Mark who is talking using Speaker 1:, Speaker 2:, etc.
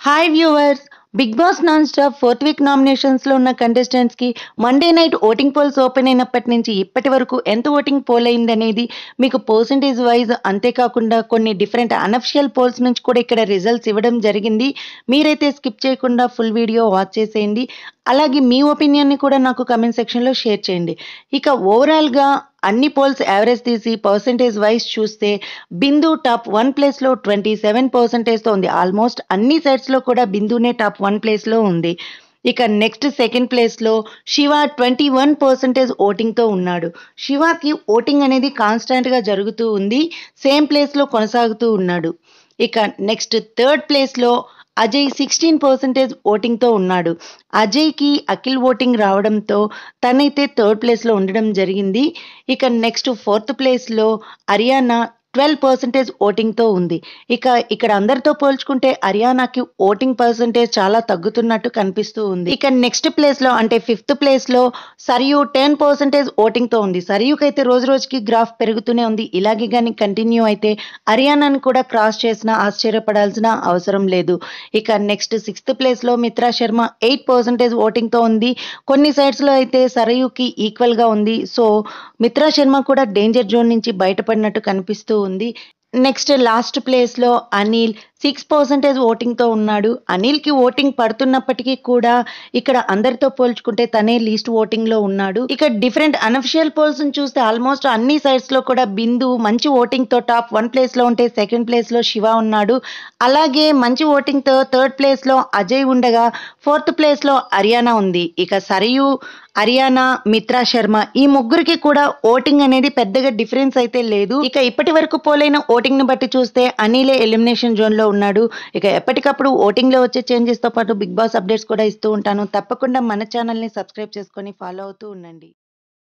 Speaker 1: hi viewers big boss non stop fourth week నామినేషన్స్లో ఉన్న కంటెస్టెంట్స్కి Monday night voting polls open అయినప్పటి నుంచి ఇప్పటి వరకు ఎంత ఓటింగ్ పోల్ అయింది అనేది మీకు పర్సంటేజ్ వైజ్ అంతేకాకుండా కొన్ని డిఫరెంట్ అనఫిషియల్ పోల్స్ నుంచి కూడా ఇక్కడ రిజల్ట్స్ ఇవ్వడం జరిగింది మీరైతే స్కిప్ చేయకుండా ఫుల్ వీడియో వాచ్ చేసేయండి అలాగే మీ ఒపీనియన్ని కూడా నాకు కమెంట్ సెక్షన్లో షేర్ చేయండి ఇక ఓవరాల్గా అన్ని పోల్స్ యావరేజ్ తీసి పర్సంటేజ్ వైజ్ చూస్తే బిందు టాప్ వన్ ప్లేస్లో ట్వంటీ సెవెన్ పర్సంటేజ్తో ఉంది ఆల్మోస్ట్ అన్ని సైడ్స్లో కూడా బిందునే టాప్ వన్ ప్లేస్లో ఉంది ఇక నెక్స్ట్ సెకండ్ ప్లేస్లో శివ ట్వంటీ వన్ పర్సెంటేజ్ ఓటింగ్తో ఉన్నాడు శివకి ఓటింగ్ అనేది కాన్స్టెంట్గా జరుగుతూ ఉంది సేమ్ ప్లేస్లో కొనసాగుతూ ఉన్నాడు ఇక నెక్స్ట్ థర్డ్ ప్లేస్లో అజయ్ సిక్స్టీన్ పర్సెంటేజ్ ఓటింగ్తో ఉన్నాడు అజయ్కి అఖిల్ ఓటింగ్ రావడంతో తనైతే థర్డ్ ప్లేస్లో ఉండడం జరిగింది ఇక నెక్స్ట్ ఫోర్త్ ప్లేస్లో హర్యానా ట్వెల్వ్ పర్సెంటేజ్ ఓటింగ్తో ఉంది ఇక ఇక్కడ అందరితో పోల్చుకుంటే హర్యానాకి ఓటింగ్ పర్సెంటేజ్ చాలా తగ్గుతున్నట్టు కనిపిస్తూ ఉంది ఇక నెక్స్ట్ ప్లేస్లో అంటే ఫిఫ్త్ ప్లేస్లో సరియు టెన్ పర్సెంటేజ్ ఓటింగ్తో ఉంది సరియుకి అయితే రోజు రోజుకి గ్రాఫ్ పెరుగుతూనే ఉంది ఇలాగే కానీ కంటిన్యూ అయితే హర్యానాని కూడా క్రాస్ చేసినా ఆశ్చర్యపడాల్సిన అవసరం లేదు ఇక నెక్స్ట్ సిక్స్త్ ప్లేస్లో మిత్రా శర్మ ఎయిట్ పర్సెంటేజ్ ఓటింగ్తో ఉంది కొన్ని సైడ్స్లో అయితే సరయుకి ఈక్వల్గా ఉంది సో మిత్రా శర్మ కూడా డేంజర్ జోన్ నుంచి బయటపడినట్టు కనిపిస్తూ ఉంది నెక్స్ట్ లాస్ట్ ప్లేస్లో అనిల్ సిక్స్ పర్సెంటేజ్ ఓటింగ్తో ఉన్నాడు అనిల్కి ఓటింగ్ పడుతున్నప్పటికీ కూడా ఇక్కడ అందరితో పోల్చుకుంటే తనే లీస్ట్ ఓటింగ్లో ఉన్నాడు ఇక డిఫరెంట్ అనఫిషియల్ పోల్స్ చూస్తే ఆల్మోస్ట్ అన్ని సైడ్స్లో కూడా బిందు మంచి ఓటింగ్తో టాప్ వన్ ప్లేస్లో ఉంటే సెకండ్ ప్లేస్లో శివ ఉన్నాడు అలాగే మంచి ఓటింగ్తో థర్డ్ ప్లేస్లో అజయ్ ఉండగా ఫోర్త్ ప్లేస్లో హర్యానా ఉంది ఇక సరియు హర్యానా మిత్రా శర్మ ఈ ముగ్గురికి కూడా ఓటింగ్ అనేది పెద్దగా డిఫరెన్స్ అయితే లేదు ఇక ఇప్పటి వరకు పోలైన ఓటింగ్ ని బట్టి చూస్తే అనిలే ఎలిమినేషన్ జోన్ లో ఉన్నాడు ఇక ఎప్పటికప్పుడు ఓటింగ్ లో వచ్చే చేంజెస్ తో పాటు బిగ్ బాస్ అప్డేట్స్ కూడా ఇస్తూ ఉంటాను తప్పకుండా మన ఛానల్ ని సబ్స్క్రైబ్ చేసుకొని ఫాలో అవుతూ ఉండండి